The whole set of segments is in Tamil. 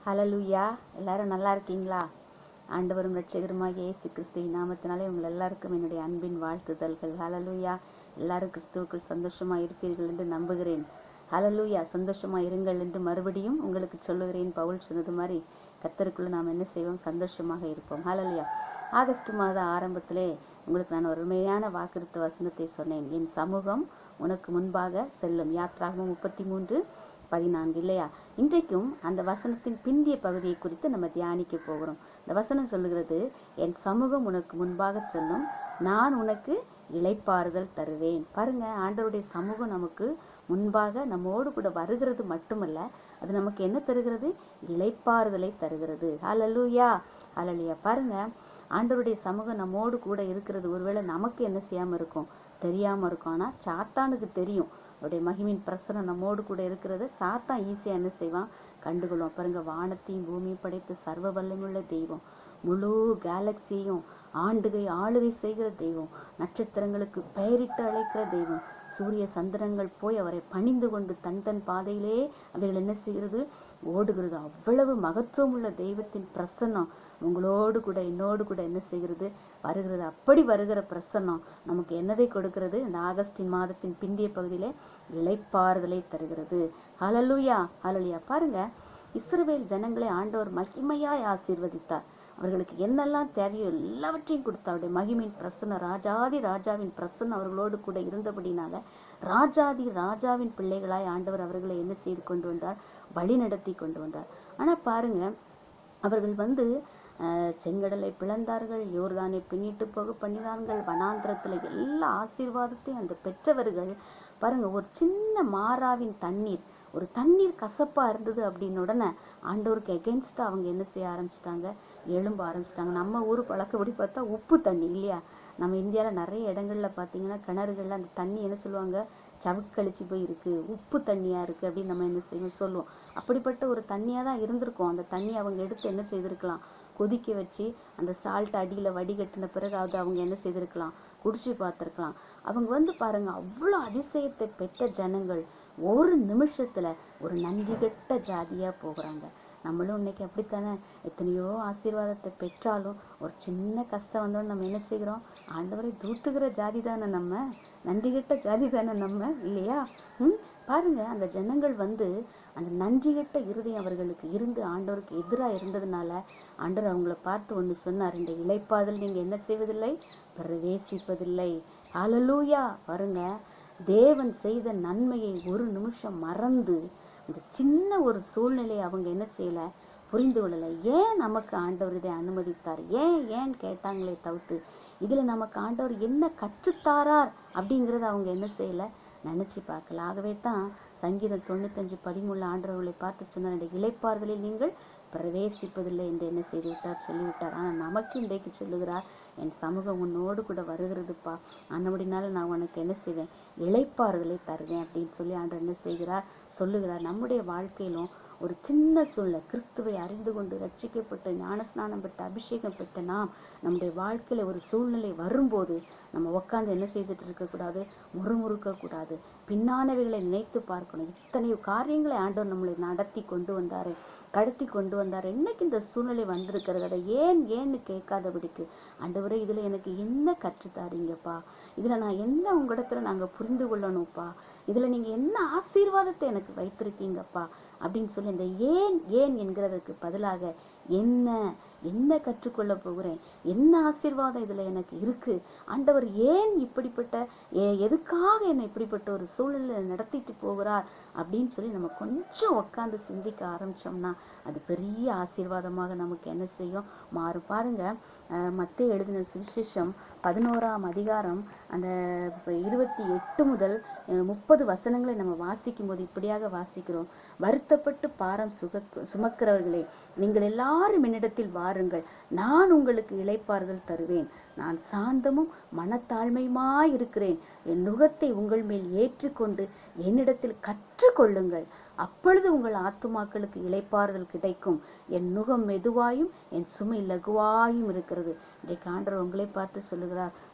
ஹலலூயா எல்லாரும் நல்லா இருக்கீங்களா ஆண்டவரும் ரட்சகருமாகிய இயேசு கிறிஸ்துவின் நாமத்தினாலே உங்கள் எல்லாருக்கும் என்னுடைய அன்பின் வாழ்த்துதல்கள் ஹலலூயா எல்லாரும் கிறிஸ்துவுக்குள் சந்தோஷமாக இருப்பீர்கள் என்று நம்புகிறேன் ஹலலூயா சந்தோஷமாக இருங்கள் என்று மறுபடியும் உங்களுக்கு சொல்லுகிறேன் பவுல் சொன்னது மாதிரி கத்தருக்குள்ள நாம் என்ன செய்வோம் சந்தோஷமாக இருப்போம் ஹலலூயா ஆகஸ்ட் மாத ஆரம்பத்திலே உங்களுக்கு நான் ஒரு உண்மையான வாக்குறுத்த வசனத்தை சொன்னேன் என் சமூகம் உனக்கு முன்பாக செல்லும் யாத்ராகமம் முப்பத்தி மூன்று பதினான்கு இல்லையா இன்றைக்கும் அந்த வசனத்தின் பிந்திய பகுதியை குறித்து நம்ம தியானிக்க போகிறோம் இந்த வசனம் சொல்லுகிறது என் சமூகம் உனக்கு முன்பாக செல்லும் நான் உனக்கு இளைப்பாறுதல் தருவேன் பாருங்க ஆண்டவருடைய சமூகம் நமக்கு முன்பாக நம்மோடு கூட வருகிறது மட்டுமல்ல அது நமக்கு என்ன தருகிறது இளைப்பாறுதலை தருகிறது ஹalleluya ஹalleluya பாருங்க ஆண்டவருடைய சமூகம் நம்மோடு கூட இருக்கிறது ஒருவேளை நமக்கு என்ன செய்யாம இருக்கும் தெரியாம இருக்கும் ஆனா சாத்தானுக்கு தெரியும் அவருடைய மகிமின் பிரசனம் நம்மோடு கூட இருக்கிறது சாத்தான் ஈஸியாக என்ன செய்வான் கண்டுகொள்வான் பாருங்க வானத்தையும் பூமியும் படைத்து சர்வ வல்லமுள்ள தெய்வம் முழு கேலக்சியையும் ஆண்டுகை ஆளுகை செய்கிற தெய்வம் நட்சத்திரங்களுக்கு பெயரிட்டு அழைக்கிற தெய்வம் சூரிய சந்திரங்கள் போய் அவரை பணிந்து கொண்டு தன் தன் பாதையிலே அவைகள் என்ன செய்கிறது ஓடுகிறது அவ்வளவு மகத்துவம் உள்ள தெய்வத்தின் பிரசன்னம் உங்களோடு கூட என்னோடு கூட என்ன செய்கிறது வருகிறது அப்படி வருகிற பிரசன்னம் நமக்கு என்னதை கொடுக்கிறது இந்த ஆகஸ்டின் மாதத்தின் பிந்திய பகுதியிலே இளைப்பாறுதலை தருகிறது ஹலலுயா ஹலலுயா பாருங்க இஸ்ரவேல் ஜனங்களை ஆண்டவர் மகிமையாய் ஆசீர்வதித்தார் அவர்களுக்கு என்னெல்லாம் தேவையோ எல்லாவற்றையும் கொடுத்தார் அவருடைய மகிமின் பிரசன்னம் ராஜாதி ராஜாவின் பிரசன்னம் அவர்களோடு கூட இருந்தபடினால ராஜாதி ராஜாவின் பிள்ளைகளாய் ஆண்டவர் அவர்களை என்ன செய்து கொண்டு வந்தார் வழி நடத்தி கொண்டு வந்தார் ஆனா பாருங்க அவர்கள் வந்து அஹ், செங்கடலை பிளந்தார்கள் யோர்தானை பின்னிட்டு போக பண்ணினார்கள் வனாந்திரத்துல எல்லா ஆசீர்வாதத்தையும் அந்த பெற்றவர்கள் பாருங்க ஒரு சின்ன மாறாவின் தண்ணீர் ஒரு தண்ணீர் கசப்பா இருந்தது அப்படின்னு உடனே ஆண்டவருக்கு எகென்ஸ்டா அவங்க என்ன செய்ய ஆரம்பிச்சிட்டாங்க எழும்ப ஆரம்பிச்சிட்டாங்க நம்ம ஊர் பழக்கப்படி பார்த்தா உப்பு தண்ணி இல்லையா நம்ம இந்தியாவில் நிறைய இடங்கள்ல பார்த்தீங்கன்னா கிணறுகள்ல அந்த தண்ணி என்ன சொல்லுவாங்க சவுக்கழிச்சு போய் இருக்கு உப்பு தண்ணியா இருக்கு அப்படின்னு நம்ம என்ன செய்வோம் சொல்லுவோம் அப்படிப்பட்ட ஒரு தண்ணியா தான் இருந்திருக்கும் அந்த தண்ணி அவங்க எடுத்து என்ன செய்திருக்கலாம் கொதிக்க வச்சு அந்த சால்ட் அடியில வடிகட்டின பிறகு அது அவங்க என்ன செய்திருக்கலாம் குடிச்சு பார்த்துருக்கலாம் அவங்க வந்து பாருங்க அவ்வளோ அதிசயத்தை பெற்ற ஜனங்கள் ஒரு நிமிஷத்துல ஒரு நன்றிகெட்ட ஜாதியா போகிறாங்க நம்மளும் இன்னைக்கு அப்படித்தானே எத்தனையோ ஆசீர்வாதத்தை பெற்றாலும் ஒரு சின்ன கஷ்டம் வந்தோன்னு நம்ம என்ன செய்கிறோம் ஆண்டவரை தூட்டுகிற ஜாதி தானே நம்ம நன்றிகெட்ட ஜாதி தானே நம்ம இல்லையா ம் பாருங்க அந்த ஜனங்கள் வந்து அந்த நன்றிகெட்ட இருதயம் அவர்களுக்கு இருந்து ஆண்டவருக்கு எதிராக இருந்ததுனால ஆண்டவர் அவங்கள பார்த்து ஒன்று சொன்னார் இந்த இளைப்பாதல் நீங்கள் என்ன செய்வதில்லை பிரவேசிப்பதில்லை ஹalleluya பாருங்க தேவன் செய்த நன்மையை ஒரு நிமிஷம் மறந்து இந்த சின்ன ஒரு சூழ்நிலையை அவங்க என்ன செய்யல புரிந்து கொள்ளலை ஏன் நமக்கு ஆண்டவர் இதை அனுமதித்தார் ஏன் ஏன் கேட்டாங்களே தவிர்த்து இதுல நமக்கு ஆண்டவர் என்ன கற்றுத்தாரார் அப்படிங்கிறத அவங்க என்ன செய்யல நினைச்சு பார்க்கல ஆகவே தான் சங்கீதம் தொண்ணூத்தஞ்சு பதிமூணு ஆண்டவர்களை பார்த்து சொன்னார் "இந்த இளைப்பாறுதலில் நீங்கள் பிரவேசிப்பதில்லை என்று என்ன செய்து விட்டார் சொல்லிவிட்டார் ஆனால் நமக்கு இன்றைக்கு சொல்லுகிறார் என் சமூகம் உன்னோடு கூட வருகிறதுப்பா அன்னபடினால நான் உனக்கு என்ன செய்வேன் இளைப்பாறுதலை தருவேன் அப்படின்னு சொல்லி ஆண்டவர் என்ன செய்கிறார் சொல்லுகிறார் நம்முடைய வாழ்க்கையிலும் ஒரு சின்ன சூழ்நிலை கிறிஸ்துவை அறிந்து கொண்டு ரட்சிக்கப்பட்டு ஞானஸ்நானம் பெற்ற அபிஷேகம் பெற்ற நாம் நம்முடைய வாழ்க்கையில ஒரு சூழ்நிலை வரும்போது நம்ம உட்காந்து என்ன செய்துட்டு இருக்கக்கூடாது முறுமுறுக்க கூடாது பின்னானவைகளை நினைத்து பார்க்கணும் இத்தனை காரியங்களை ஆண்டவர் நம்மளை நடத்தி கொண்டு வந்தாரு கடத்தி கொண்டு வந்தார் என்னைக்கு இந்த சூழ்நிலை வந்திருக்கிறது அதை ஏன் ஏன்னு கேட்காதபடிக்கு ஆண்டவரே இதுல எனக்கு என்ன கற்றுத்தாரீங்கப்பா இதுல நான் என்ன உங்களிடத்துல நாங்க புரிந்து கொள்ளணும்ப்பா இதுல நீங்க என்ன ஆசீர்வாதத்தை எனக்கு வைத்திருக்கீங்கப்பா அப்படின்னு சொல்லி இந்த ஏன் ஏன் என்கிறதற்கு பதிலாக என்ன என்ன கற்றுக்கொள்ள போகிறேன் என்ன ஆசீர்வாதம் இதுல எனக்கு இருக்கு ஆண்டவர் ஏன் இப்படிப்பட்ட எ- எதுக்காக என்னை இப்படிப்பட்ட ஒரு சூழ்நிலை நடத்திட்டு போகிறார் அப்படின்னு சொல்லி நம்ம கொஞ்சம் உட்காந்து சிந்திக்க ஆரம்பிச்சோம்னா அது பெரிய ஆசீர்வாதமாக நமக்கு என்ன செய்யும் மாறும் பாருங்க அஹ், மத்தேயு எழுதின சுவிசேஷம் பதினோராம் அதிகாரம் அந்த இப்ப இருபத்தி எட்டு முதல் அஹ், முப்பது வசனங்களை நம்ம வாசிக்கும் போது இப்படியாக வாசிக்கிறோம் வருத்தப்பட்டு பாரம் சுக சுமக்கிறவர்களே நீங்கள் எல்லாரும் என்னிடத்தில் வாருங்கள் நான் உங்களுக்கு இளைப்பாறுதல் தருவேன் நான் சாந்தமும் மனத்தாழ்மையுமாய் இருக்கிறேன் என் நுகத்தை உங்கள் மேல் ஏற்றுக்கொண்டு என்னிடத்தில் கற்றுக்கொள்ளுங்கள் அப்பொழுது உங்கள் ஆத்துமாக்களுக்கு இளைப்பாறுதல் கிடைக்கும் என் நுகம் மெதுவாயும் என் சுமை லகுவாயும் இருக்கிறது இன்றைக்கு ஆண்டவர் உங்களை பார்த்து சொல்லுகிறார்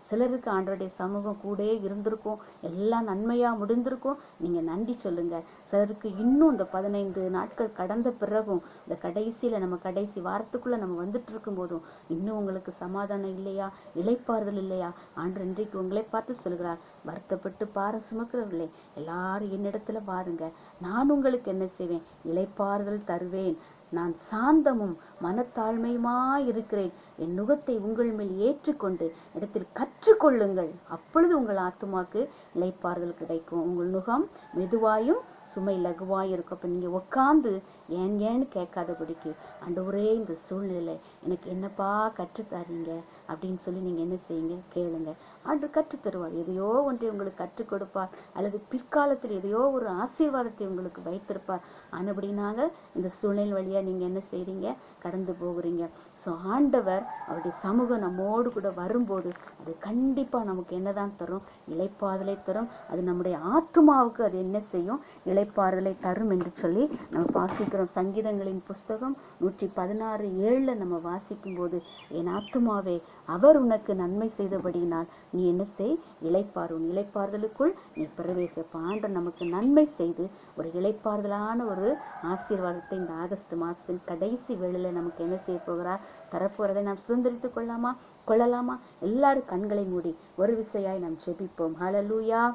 சிலருக்கு ஆண்டவருடைய சமூகம் கூடயே இருந்திருக்கும் எல்லாம் நன்மையாக முடிந்திருக்கும் நீங்கள் நன்றி சொல்லுங்க சிலருக்கு இன்னும் இந்த பதினைந்து நாட்கள் கடந்த பிறகும் இந்த கடைசியில் நம்ம கடைசி வாரத்துக்குள்ளே நம்ம வந்துட்டு இருக்கும்போதும் இன்னும் உங்களுக்கு சமாதானம் இல்லையா இளைப்பாறுதல் இல்லையா ஆண்டு இன்றைக்கு உங்களை பார்த்து சொல்கிறார் வருத்தப்பட்டு பார சுமக்கிறவர்களே எல்லாரும் என்னிடத்துல பாருங்க நான் உங்களுக்கு என்ன செய்வேன் இளைப்பாறுதல் தருவேன் நான் சாந்தமும் மனத்தாழ்மையுமாய் இருக்கிறேன் என் நுகத்தை உங்கள் மேல் ஏற்றுக்கொண்டு இடத்தில் கற்றுக்கொள்ளுங்கள் அப்பொழுது உங்கள் ஆத்துமாக்கு இளைப்பாறுதல் கிடைக்கும் உங்கள் நுகம் மெதுவாயும் சுமை லகுவாய் இருக்கும் அப்போ நீங்கள் உட்காந்து ஏன் ஏன்னு கேட்காதபடிக்கு ஆண்டவரே இந்த சூழ்நிலை எனக்கு என்னப்பா கற்றுத்தரீங்க அப்படின்னு சொல்லி நீங்கள் என்ன செய்யுங்க கேளுங்க ஆண்டு கற்றுத் தருவார் எதையோ ஒன்றை உங்களுக்கு கற்றுக் கொடுப்பார் அல்லது பிற்காலத்தில் எதையோ ஒரு ஆசீர்வாதத்தை உங்களுக்கு வைத்திருப்பார் ஆனபடினாக இந்த சூழ்நிலை வழியாக நீங்கள் என்ன செய்றீங்க கடந்து போகிறீங்க ஸோ ஆண்டவர் அவருடைய சமூகம் நம்மோடு கூட வரும்போது அது கண்டிப்பாக நமக்கு என்னதான் தரும் இளைப்பாறுதலை தரும் அது நம்முடைய ஆத்மாவுக்கு அது என்ன செய்யும் இளைப்பாறுதலை தரும் என்று சொல்லி நம்ம வாசிக்கிறோம் சங்கீதங்களின் புஸ்தகம் நூற்றி பதினாறு ஏழில் நம்ம வாசிக்கும்போது என் ஆத்துமாவே அவர் உனக்கு நன்மை செய்தபடியினால் நீ என்ன செய் இளைப்பாறு உன் இளைப்பாறுதலுக்குள் நீ பிரவேசிப்ப ஆண்டவர் நமக்கு நன்மை செய்து ஒரு இளைப்பாறுதலான ஒரு ஆசீர்வாதத்தை இந்த ஆகஸ்ட் மாதத்தின் கடைசி வேளையில் நமக்கு என்ன செய்ய போகிறார் தரப்போறதை நாம் சுதந்திரித்துக் கொள்ளாமா கொள்ளலாமா எல்லாரும் கண்களை மூடி ஒரு விசையாய் நாம் ஜெபிப்போம் ஹalleluya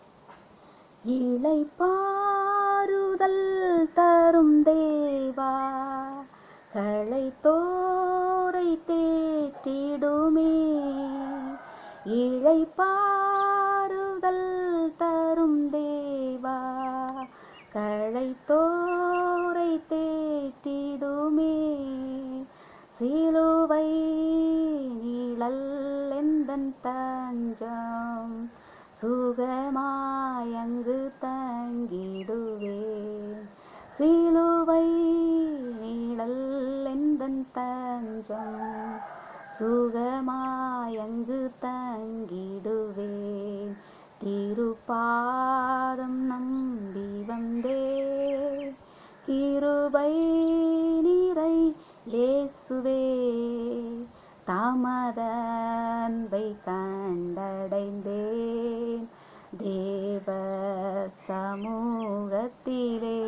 இளைப்பாறுதல் தரும் தேவா களை தோரை தேற்றிடுமே இளைப்பாறுதல் தரும் தேவா களை தோரை தேற்றிடுமே சிலுவை நீழல் எந்தன் தஞ்சம் சுகமாயங்கு தங்கிடுவேன் சிலுவை நீழல் எந்தன் தஞ்சம் சுகமாயங்கு தங்கிடுவேன் திருப்பாதம் நம்பி வந்தே கிருபை நிறை இயேசுவே தாமத அன்பை கண்டடைந்தேன் தேவ சமூகத்திலே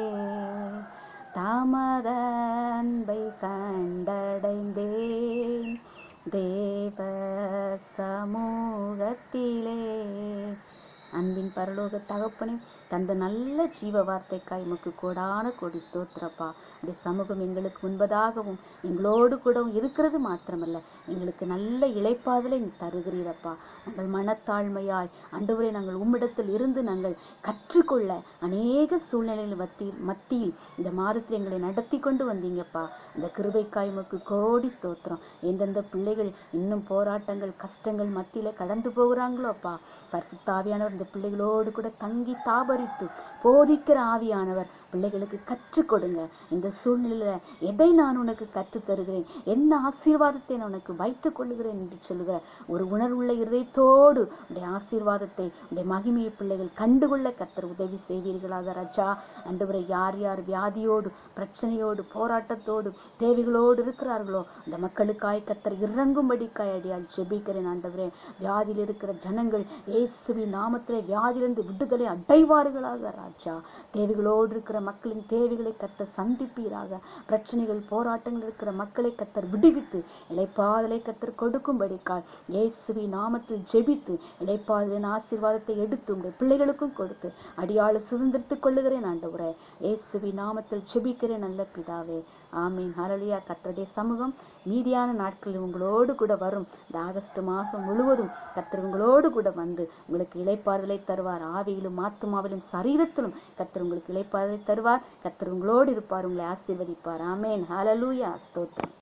தாமத அன்பை கண்டடைந்தேன் தேவ சமூகத்திலே அன்பின் பரலோக தகப்பனே தந்த நல்ல ஜீவ வார்த்தைக்காய் உமக்கு கோடான கோடி ஸ்தோத்திரப்பா உடைய சமூகம் எங்களுக்கு முன்பதாகவும் எங்களோடு கூடவும் இருக்கிறது மாத்திரமல்ல எங்களுக்கு நல்ல இளைப்பாதலை நீ தருகிறீரப்பா நாங்கள் மனத்தாழ்மையாய் அன்றுவரை நாங்கள் உம்மிடத்தில் இருந்து நாங்கள் கற்றுக்கொள்ள அநேக சூழ்நிலைகள் மத்தியில் மத்தியில் இந்த மாதத்தில் எங்களை நடத்தி கொண்டு வந்தீங்கப்பா இந்த கிருபைக்காய் உமக்கு கோடி ஸ்தோத்திரம் எந்தெந்த பிள்ளைகள் இன்னும் போராட்டங்கள் கஷ்டங்கள் மத்தியில் கடந்து போகிறாங்களோ அப்பா பரிசுத்தாவியானவர் இந்த பிள்ளைகளோடு கூட தங்கி தாபரித்து போதிக்கிற ஆவியானவர் பிள்ளைகளுக்கு கற்றுக் கொடுங்க இந்த சூழ்நிலையில் எதை நான் உனக்கு கற்றுத் தருகிறேன் என்ன ஆசீர்வாதத்தை நான் உனக்கு வைத்துக் கொள்ளுகிறேன் என்று சொல்லுகிற ஒரு உணர்வுள்ள இதயத்தோடு உடைய ஆசீர்வாதத்தை உடைய மகிமையை பிள்ளைகள் கண்டுகொள்ள கத்தர் உதவி செய்வீர்களாக ராஜா அன்றுவரை யார் யார் வியாதியோடு பிரச்சனையோடு போராட்டத்தோடு தேவைகளோடு இருக்கிறார்களோ அந்த மக்களுக்காய் கத்தர் இறங்கும்படிக்காய் அடியால் ஜெபிக்கிறேன் ஆண்டவரே வியாதியில் இருக்கிற ஜனங்கள் இயேசுவின் நாமத்திலே வியாதியிலிருந்து விடுதலை அடைவார்களாக ராஜா தேவைகளோடு இருக்கிற மக்களின் தேவைகளை கத்தர் சந்திப்பீராக பிரச்சனைகள் போராட்டங்கள் இருக்கிற மக்களை கத்தர் விடுவித்து இளைப்பாதலை கத்தர் கொடுக்கும்படிக்காய் இயேசுவி நாமத்தில் ஜெபித்து இளைப்பாதலின் ஆசீர்வாதத்தை எடுத்து உடைய பிள்ளைகளுக்கும் கொடுத்து அடியாளு சுதந்திரித்துக் கொள்ளுகிறேன் ஆண்டவரே இயேசுவி நாமத்தில் ஜெபிக்கிறேன் நல்ல பிதாவே ஆமீன் ஹalleluya கர்த்தருடைய சமூகம் மீதியான நாட்களில் உங்களோடு கூட வரும் இந்த ஆகஸ்ட் மாதம் முழுவதும் கர்த்தர் உங்களோடு கூட வந்து உங்களுக்கு இளைப்பாறுதலை தருவார் ஆவியிலும் ஆத்துமாவிலும் சரீரத்திலும் கர்த்தர் உங்களுக்கு இளைப்பாறுதலை தருவார் கர்த்தர் உங்களோடு இருப்பார் உங்களை ஆசீர்வதிப்பார் ஆமேன் ஹalleluya ஸ்தோத்திரம்